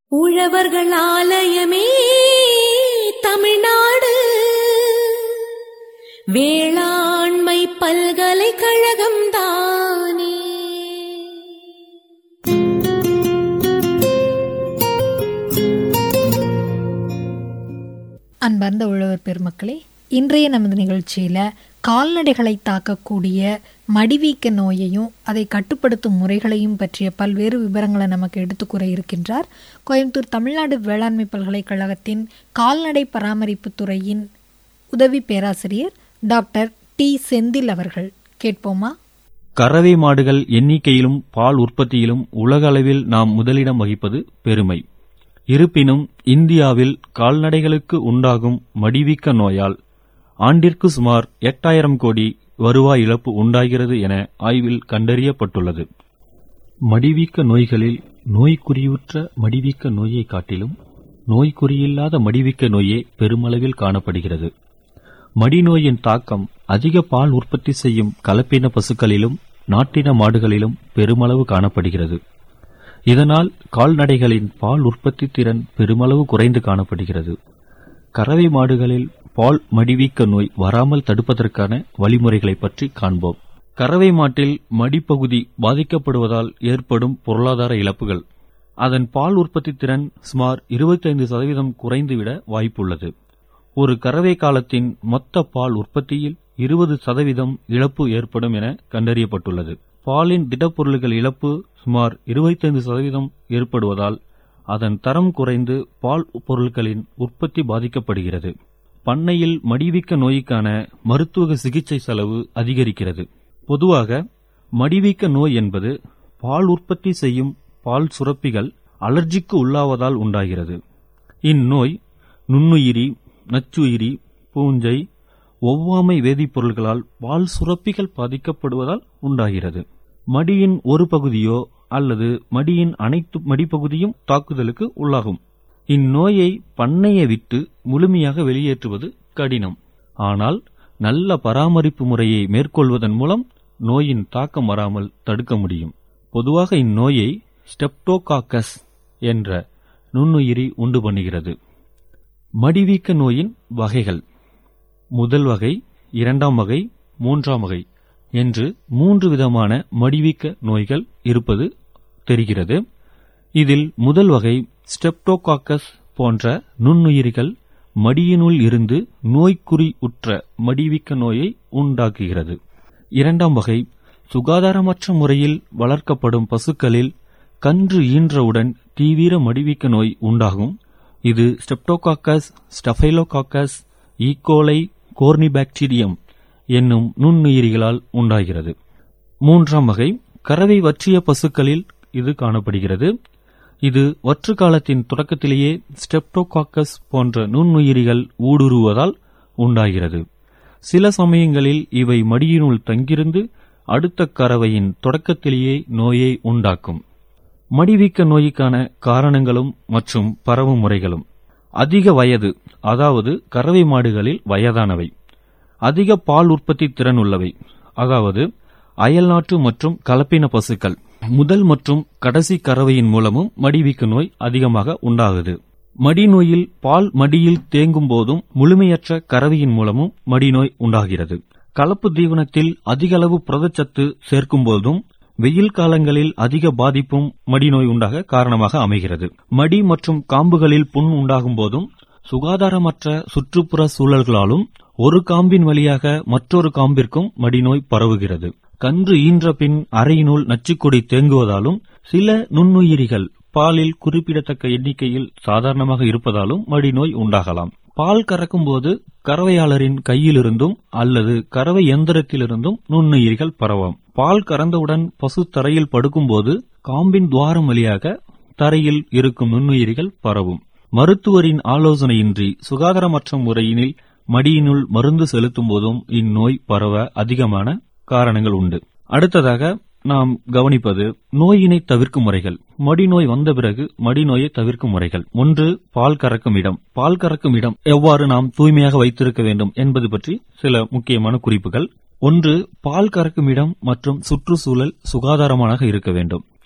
உழவர்கள் ஆலயமே தமிழ்நாடு வேளாண்மை பல்கலைக்கழகம் தானே அன்பார்ந்த உழவர் பெருமக்களே இன்றைய நமது நிகழ்ச்சியில் கால்நடைகளை தாக்கக்கூடிய மடிவீக்க நோயையும் அதை கட்டுப்படுத்தும் முறைகளையும் பற்றிய பல்வேறு விவரங்களை நமக்கு எடுத்துக்கூற இருக்கின்றார் கோயம்புத்தூர் தமிழ்நாடு வேளாண்மை பல்கலைக்கழகத்தின் கால்நடை பராமரிப்பு துறையின் உதவி பேராசிரியர் டாக்டர் டி செந்தில் அவர்கள் கேட்போமா கறவை மாடுகள் எண்ணிக்கையிலும் பால் உற்பத்தியிலும் உலக அளவில் நாம் முதலிடம் வகிப்பது பெருமை இருப்பினும் இந்தியாவில் கால்நடைகளுக்கு உண்டாகும் மடிவீக்க நோயால் ஆண்டிற்கு சுமார் எட்டாயிரம் கோடி வருவாய் இழப்பு உண்டாகிறது என ஆய்வில் கண்டறியப்பட்டுள்ளது மடிவீக்க நோய்களில் நோய்க்குறியுற்ற மடிவீக்க நோயை காட்டிலும் நோய்க்குறியில்லாத மடிவீக்க நோயே பெருமளவில் காணப்படுகிறது மடிநோயின் தாக்கம் அதிக பால் உற்பத்தி செய்யும் கலப்பின பசுக்களிலும் நாட்டின மாடுகளிலும் பெருமளவு காணப்படுகிறது இதனால் கால்நடைகளின் பால் உற்பத்தி திறன் பெருமளவு குறைந்து காணப்படுகிறது கறவை மாடுகளில் பால் மடிவீக்க நோய் வராமல் தடுப்பதற்கான வழிமுறைகளை பற்றி காண்போம் கறவை மாட்டில் மடிப்பகுதி பாதிக்கப்படுவதால் ஏற்படும் பொருளாதார இழப்புகள் அதன் பால் உற்பத்தி திறன் சுமார் 25% சதவீதம் குறைந்துவிட வாய்ப்புள்ளது ஒரு கறவை காலத்தின் மொத்த பால் உற்பத்தியில் இருபது சதவீதம் இழப்பு ஏற்படும் என கண்டறியப்பட்டுள்ளது பாலின் திடப்பொருள்கள் இழப்பு சுமார் 25% சதவீதம் ஏற்படுவதால் அதன் தரம் குறைந்து பால் பொருட்களின் உற்பத்தி பாதிக்கப்படுகிறது பண்ணையில் மடிவீக்க நோய்க்கான மருத்துவ சிகிச்சை செலவு அதிகரிக்கிறது பொதுவாக மடிவீக்க நோய் என்பது பால் உற்பத்தி செய்யும் பால் சுரப்பிகள் அலர்ஜிக்கு உள்ளாவதால் உண்டாகிறது இந்நோய் நுண்ணுயிரி நச்சுயிரி பூஞ்சை ஒவ்வாமை வேதிப்பொருள்களால் பால் சுரப்பிகள் பாதிக்கப்படுவதால் உண்டாகிறது மடியின் ஒரு பகுதியோ அல்லது மடியின் அனைத்து மடிப்பகுதியும் தாக்குதலுக்கு உள்ளாகும் இந்நோயை பண்ணையை விட்டு முழுமையாக வெளியேற்றுவது கடினம் ஆனால் நல்ல பராமரிப்பு முறையை மேற்கொள்வதன் மூலம் நோயின் தாக்கம் வராமல் தடுக்க முடியும் பொதுவாக இந்நோயை ஸ்டெப்டோகாக்கஸ் என்ற நுண்ணுயிரி உண்டு பண்ணுகிறது மடிவீக்க நோயின் வகைகள் முதல் வகை இரண்டாம் வகை மூன்றாம் வகை என்று மூன்று விதமான மடிவீக்க நோய்கள் இருப்பது தெரிகிறது இதில் முதல் வகை ஸ்டெப்டோகாக்கஸ் போன்ற நுண்ணுயிரிகள் மடியினுள் இருந்து நோய்க்குறி உற்ற மடிவீக்க நோயை உண்டாக்குகிறது இரண்டாம் வகை சுகாதாரமற்ற முறையில் வளர்க்கப்படும் பசுக்களில் கன்று ஈன்றவுடன் தீவிர மடிவீக்க நோய் உண்டாகும் இது ஸ்டெப்டோகாக்கஸ் ஸ்டஃபைலோகாக்கஸ் ஈகோலை கோர்னிபாக்டீரியம் என்னும் நுண்ணுயிரிகளால் உண்டாகிறது மூன்றாம் வகை கறவை வற்றிய பசுக்களில் இது காணப்படுகிறது இது வற்று காலத்தின் தொடக்கத்திலேயே ஸ்டெப்டோகாக்கஸ் போன்ற நுண்ணுயிரிகள் ஊடுருவதால் உண்டாகிறது சில சமயங்களில் இவை மடியினுள் தங்கிருந்து அடுத்த கறவையின் தொடக்கத்திலேயே நோயை உண்டாக்கும் மடிவீக்க நோய்க்கான காரணங்களும் மற்றும் பரவும் முறைகளும் அதிக வயது அதாவது கறவை மாடுகளில் வயதானவை அதிக பால் உற்பத்தி திறன் உள்ளவை அதாவது அயல்நாட்டு மற்றும் கலப்பின பசுக்கள் முதல் மற்றும் கடைசி கறவையின் மூலமும் மடிவீக்க நோய் அதிகமாக உண்டாகுது மடிநோயில் பால் மடியில் தேங்கும் போதும் முழுமையற்ற கறவையின் மூலமும் மடிநோய் உண்டாகிறது கலப்பு தீவனத்தில் அதிக அளவு புரதச்சத்து சேர்க்கும் போதும் வெயில் காலங்களில் அதிக பாதிப்பும் மடிநோய் உண்டாக காரணமாக அமைகிறது மடி மற்றும் காம்புகளில் புண் உண்டாகும் போதும் சுகாதாரமற்ற சுற்றுப்புற சூழல்களாலும் ஒரு காம்பின் வழியாக மற்றொரு காம்பிற்கும் மடிநோய் பரவுகிறது கன்று ஈன்ற பின் அறையினுள் நச்சுக்கொடி தேங்குவதாலும் சில நுண்ணுயிரிகள் பாலில் குறிப்பிடத்தக்க எண்ணிக்கையில் சாதாரணமாக இருப்பதாலும் மடிநோய் உண்டாகலாம் பால் கறக்கும் போது கறவையாளரின் கையிலிருந்தும் அல்லது கறவை எந்திரத்திலிருந்தும் நுண்ணுயிரிகள் பரவும் பால் கறந்தவுடன் பசு தரையில் படுக்கும்போது காம்பின் துவாரம் வழியாக தரையில் இருக்கும் நுண்ணுயிரிகள் பரவும் மருத்துவரின் ஆலோசனையின்றி சுகாதாரமற்ற முறையினில் மடியினுள் மருந்து செலுத்தும் போதும் இந்நோய் பரவ அதிகமான காரணங்கள் உண்டு அடுத்ததாக நாம் கவனிப்பது நோயினை தவிர்க்கும் முறைகள் மடிநோய் வந்த பிறகு மடிநோயை தவிர்க்கும் முறைகள் ஒன்று பால் கறக்கும் இடம் பால் கறக்கும் இடம் எவ்வாறு நாம் தூய்மையாக வைத்திருக்க வேண்டும் என்பது பற்றி சில முக்கியமான குறிப்புகள் ஒன்று பால் கறக்கும் இடம் மற்றும் சுற்றுச்சூழல் சுகாதாரமாக இருக்க வேண்டும்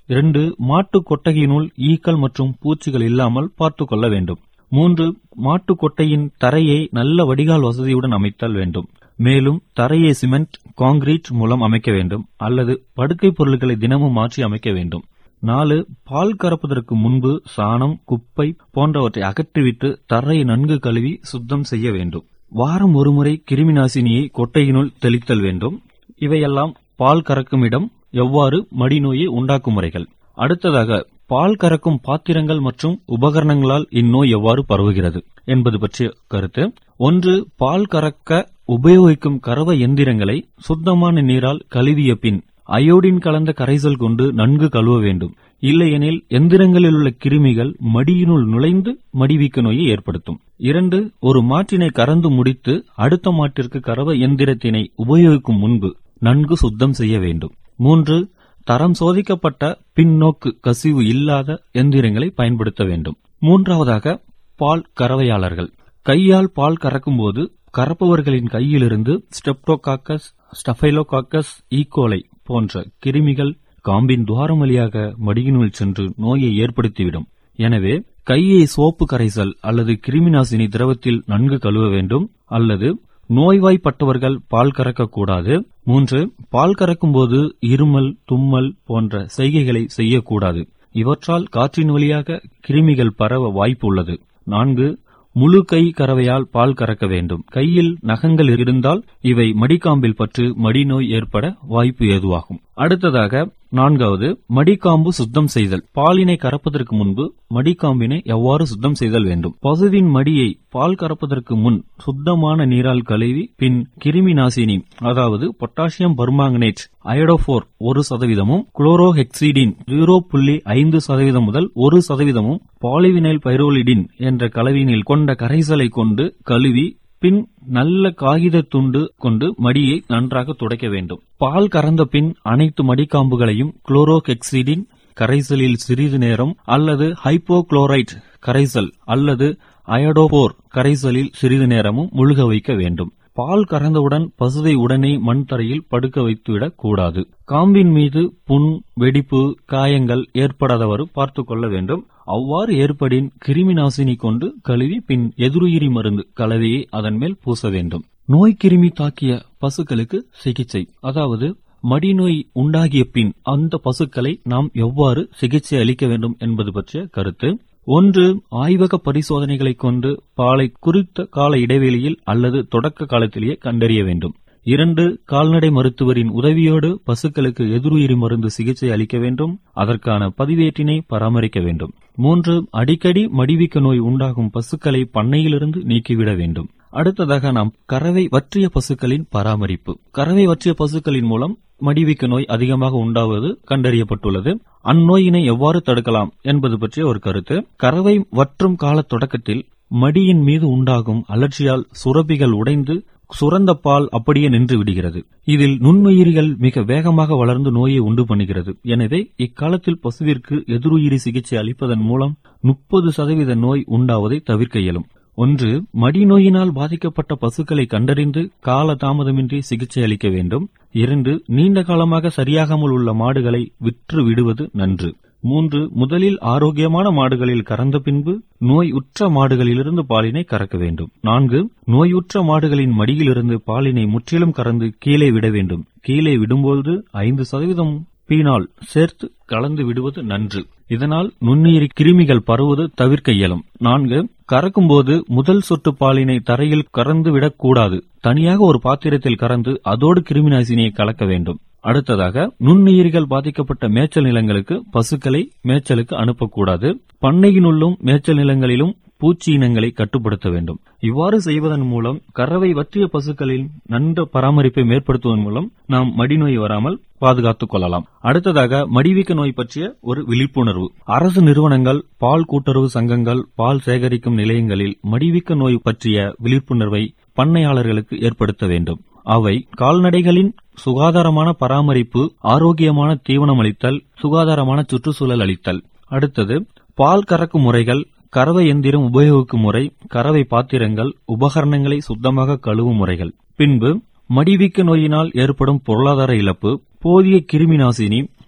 இரண்டு மாட்டு கொட்டகையினுள் ஈக்கள் மற்றும் பூச்சிகள் இல்லாமல் பார்த்துக் கொள்ள வேண்டும் மூன்று மாட்டு கொட்டையின் தரையை நல்ல வடிகால் வசதியுடன் அமைத்தல் வேண்டும் மேலும் தரையை சிமெண்ட் காங்கிரீட் மூலம் அமைக்க வேண்டும் அல்லது படுக்கை பொருட்களை தினமும் மாற்றி அமைக்க வேண்டும் நாலு பால் கறப்பதற்கு முன்பு சாணம் குப்பை போன்றவற்றை அகற்றிவிட்டு தரையை நன்கு கழுவி சுத்தம் செய்ய வேண்டும் வாரம் ஒருமுறை கிருமிநாசினியை கொட்டையினுள் தெளித்தல் வேண்டும் இவையெல்லாம் பால் கறக்கும் இடம் எவ்வாறு மடிநோயை உண்டாக்கும் முறைகள் அடுத்ததாக பால் கறக்கும் பாத்திரங்கள் மற்றும் உபகரணங்களால் இந்நோய் எவ்வாறு பரவுகிறது என்பது பற்றிய கருத்து ஒன்று பால் கறக்க உபயோகிக்கும் கறவ எந்திரங்களை சுத்தமான நீரால் கழுவிய பின் அயோடின் கலந்த கரைசல் கொண்டு நன்கு கழுவ வேண்டும் இல்லையெனில் எந்திரங்களில் உள்ள கிருமிகள் மடியினுள் நுழைந்து மடிவீக்க நோயை ஏற்படுத்தும் இரண்டு ஒரு மாற்றினை கறந்து முடித்து அடுத்த மாட்டிற்கு கறவ எந்திரத்தினை உபயோகிக்கும் முன்பு நன்கு சுத்தம் செய்ய வேண்டும் மூன்று தரம் சோதிக்கப்பட்ட பின்னோக்கு கசிவு இல்லாத எந்திரங்களை பயன்படுத்த வேண்டும் மூன்றாவதாக பால் கறவையாளர்கள் கையால் பால் கறக்கும்போது கறப்பவர்களின் கையிலிருந்து ஸ்டெப்டோகாக்கஸ் ஸ்டஃபைலோகாக்கஸ் ஈகோலை போன்ற கிருமிகள் காம்பின் துவாரம் வழியாக மடியினுள் சென்று நோயை ஏற்படுத்திவிடும் எனவே கையை சோப்பு கரைசல் அல்லது கிருமிநாசினி திரவத்தில் நன்கு கழுவ வேண்டும் அல்லது நோய்வாய்ப்பட்டவர்கள் பால் கறக்கக்கூடாது மூன்று பால் கறக்கும்போது இருமல் தும்மல் போன்ற செய்கைகளை செய்யக்கூடாது இவற்றால் காற்றின் வழியாக கிருமிகள் பரவ வாய்ப்பு உள்ளது நான்கு முழு கை கறவையால் பால் கறக்க வேண்டும் கையில் நகங்கள் இருந்தால் இவை மடிக்காம்பில் பற்று மடிநோய் ஏற்பட வாய்ப்பு ஏதுவாகும் அடுத்ததாக நான்காவது மடிக்காம்பு சுத்தம் செய்தல் பாலினை கறப்பதற்கு முன்பு மடிக்காம்பினை எவ்வாறு சுத்தம் செய்தல் வேண்டும் பசுவின் மடியை பால் கறப்பதற்கு முன் சுத்தமான நீரால் கழுவி பின் கிருமி நாசினி அதாவது பொட்டாசியம் பர்மாங்கனேட் அயடோபோர் ஒரு சதவீதமும் குளோரோஹெக்சிடின் ஜீரோ புள்ளி ஐந்து சதவீதம் முதல் ஒரு சதவீதமும் பாலிவினைல் பைரோலிடின் என்ற கலவினில் கொண்ட கரைசலை கொண்டு கழுவி பின் நல்ல காகித துண்டு கொண்டு மடியை நன்றாக துடைக்க வேண்டும் பால் கறந்த பின் அனைத்து மடிக்காம்புகளையும் குளோரோகெக்சிடின் கரைசலில் சிறிது நேரம் அல்லது ஹைப்போகுளோரைட் கரைசல் அல்லது அயடோபோர் கரைசலில் சிறிது நேரமும் முழுக வைக்க வேண்டும் பால் கறந்தவுடன் பசுவை உடனே மண் தரையில் படுக்க வைத்துவிடக் கூடாது காம்பின் மீது புண் வெடிப்பு காயங்கள் ஏற்படாதவாறு பார்த்துக் கொள்ள வேண்டும் அவ்வாறு ஏற்படின் கிருமி நாசினி கொண்டு கழுவி பின் எதிருயிரி மருந்து கலவையை அதன் மேல் பூச வேண்டும் நோய் கிருமி தாக்கிய பசுக்களுக்கு சிகிச்சை அதாவது மடிநோய் உண்டாகிய பின் அந்த பசுக்களை நாம் எவ்வாறு சிகிச்சை அளிக்க வேண்டும் என்பது பற்றிய கருத்து ஒன்று ஆய்வக பரிசோதனைகளை கொண்டு பாலை குறித்த கால இடைவெளியில் அல்லது தொடக்க காலத்திலேயே கண்டறிய வேண்டும் இரண்டு கால்நடை மருத்துவரின் உதவியோடு பசுக்களுக்கு எதிர்உயிரி மருந்து சிகிச்சை அளிக்க வேண்டும் அதற்கான பதிவேட்டினை பராமரிக்க வேண்டும் மூன்று அடிக்கடி மடிவீக்க நோய் உண்டாகும் பசுக்களை பண்ணையிலிருந்து நீக்கிவிட வேண்டும் அடுத்ததாக நாம் கறவை வற்றிய பசுக்களின் பராமரிப்பு கறவை வற்றிய பசுக்களின் மூலம் மடிவீக்க நோய் அதிகமாக உண்டாவது கண்டறியப்பட்டுள்ளது அந்நோயினை எவ்வாறு தடுக்கலாம் என்பது பற்றிய ஒரு கருத்து கறவை வற்றும் கால தொடக்கத்தில் மடியின் மீது உண்டாகும் அலர்ச்சியால் சுரப்பிகள் உடைந்து சுரந்த பால் அப்படியே நின்று விடுகிறது இதில் நுண்ணுயிரிகள் மிக வேகமாக வளர்ந்து நோயை உண்டு பண்ணுகிறது எனவே இக்காலத்தில் பசுவிற்கு எதிர்உயிரி சிகிச்சை அளிப்பதன் மூலம் முப்பது சதவீத நோய் உண்டாவதை தவிர்க்க இயலும் ஒன்று மடிநோயினால் பாதிக்கப்பட்ட பசுக்களை கண்டறிந்து கால தாமதமின்றி சிகிச்சை அளிக்க வேண்டும் இரண்டு நீண்ட காலமாக சரியாகாமல் உள்ள மாடுகளை விற்று விடுவது நன்று மூன்று முதலில் ஆரோக்கியமான மாடுகளில் கறந்த பின்பு நோய் உற்ற மாடுகளிலிருந்து பாலினை கறக்க வேண்டும் நான்கு நோயுற்ற மாடுகளின் மடியிலிருந்து பாலினை முற்றிலும் கறந்து கீழே விட வேண்டும் கீழே விடும்போது ஐந்து சதவீதம் பீனால் சேர்த்து கலந்து விடுவது நன்று இதனால் நுண்ணுயிரி கிருமிகள் பரவுவது தவிர்க்க இயலும் நான்கு கறக்கும்போது முதல் சொட்டு பாலினை தரையில் கறந்து விடக்கூடாது தனியாக ஒரு பாத்திரத்தில் கறந்து அதோடு கிருமிநாசினியை கலக்க வேண்டும் அடுத்ததாக நுண்ணுயிரிகள் பாதிக்கப்பட்ட மேய்ச்சல் நிலங்களுக்கு பசுக்களை மேய்ச்சலுக்கு அனுப்பக்கூடாது பண்ணையினுள்ளும் மேய்ச்சல் நிலங்களிலும் பூச்சி இனங்களை கட்டுப்படுத்த வேண்டும் இவ்வாறு செய்வதன் மூலம் கறவை வற்றிய பசுக்களின் நன்ற பராமரிப்பை மேற்படுத்துவதன் மூலம் நாம் மடிநோய் வராமல் பாதுகாத்துக் கொள்ளலாம் அடுத்ததாக மடிவீக்க நோய் பற்றிய ஒரு விழிப்புணர்வு அரசு நிறுவனங்கள் பால் கூட்டுறவு சங்கங்கள் பால் சேகரிக்கும் நிலையங்களில் மடிவீக்க நோய் பற்றிய விழிப்புணர்வை பண்ணையாளர்களுக்கு ஏற்படுத்த வேண்டும் அவை கால்நடைகளின் சுகாதாரமான பராமரிப்பு ஆரோக்கியமான தீவனம் அளித்தல் சுகாதாரமான சுற்றுச்சூழல் அளித்தல் அடுத்தது பால் கறக்கும் முறைகள் கறவை எந்திரம் உபயோகிக்கும் முறை கறவை பாத்திரங்கள் உபகரணங்களை சுத்தமாக கழுவும் முறைகள் பின்பு மடிவீக்க நோயினால் ஏற்படும் பொருளாதார இழப்பு போதிய கிருமி நாசினி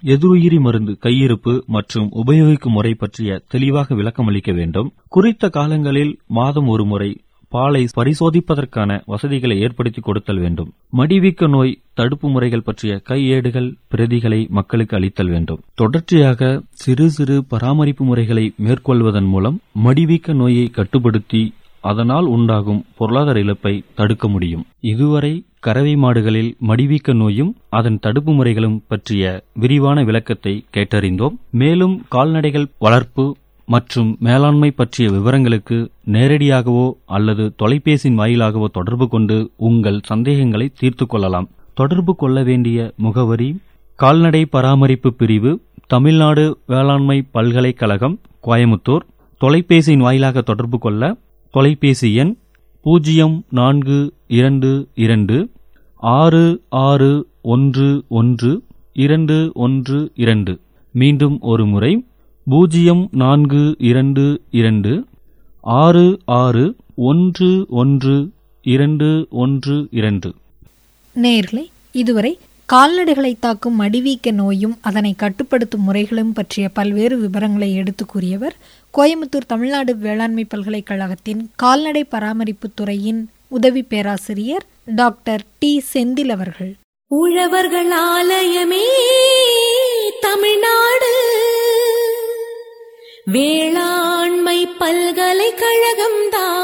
எதிருயிரி மருந்து கையிருப்பு மற்றும் உபயோகிக்கும் முறை பற்றிய தெளிவாக விளக்கமளிக்க வேண்டும் குறித்த காலங்களில் மாதம் ஒரு முறை பாலை பரிசோதிப்பதற்கான வசதிகளை ஏற்படுத்தி கொடுத்தல் வேண்டும் மடிவீக்க நோய் தடுப்பு முறைகள் பற்றிய கையேடுகள் பிரதிகளை மக்களுக்கு அளித்தல் வேண்டும் தொடர்ச்சியாக சிறு சிறு பராமரிப்பு முறைகளை மேற்கொள்வதன் மூலம் மடிவீக்க நோயை கட்டுப்படுத்தி அதனால் உண்டாகும் பொருளாதார இழப்பை தடுக்க முடியும் இதுவரை கறவை மாடுகளில் மடிவீக்க நோயும் அதன் தடுப்பு முறைகளும் பற்றிய விரிவான விளக்கத்தை கேட்டறிந்தோம் மேலும் கால்நடைகள் வளர்ப்பு மற்றும் மேலாண்மை பற்றிய விவரங்களுக்கு நேரடியாகவோ அல்லது தொலைபேசியின் வாயிலாகவோ தொடர்பு கொண்டு உங்கள் சந்தேகங்களை தீர்த்து கொள்ளலாம் தொடர்பு கொள்ள வேண்டிய முகவரி கால்நடை பராமரிப்பு பிரிவு தமிழ்நாடு வேளாண்மை பல்கலைக்கழகம் கோயமுத்தூர் தொலைபேசியின் வாயிலாக தொடர்பு கொள்ள தொலைபேசி எண் பூஜ்ஜியம் நான்கு இரண்டு இரண்டு ஆறு ஆறு ஒன்று ஒன்று இரண்டு ஒன்று இரண்டு மீண்டும் ஒரு முறை பூஜ்ஜியம் நான்கு இரண்டு இரண்டு ஆறு ஆறு ஒன்று ஒன்று இரண்டு ஒன்று இரண்டு நேர்களே இதுவரை கால்நடைகளை தாக்கும் மடிவீக்க நோயும் அதனை கட்டுப்படுத்தும் முறைகளும் பற்றிய பல்வேறு விவரங்களை எடுத்து கூறியவர் கோயம்புத்தூர் தமிழ்நாடு வேளாண்மை பல்கலைக்கழகத்தின் கால்நடை பராமரிப்பு துறையின் உதவி பேராசிரியர் டாக்டர் டி செந்தில் அவர்கள் உழவர்கள் ஆலயமே தமிழ்நாடு வேளாண்மை பல்கலைக்கழகம்தான்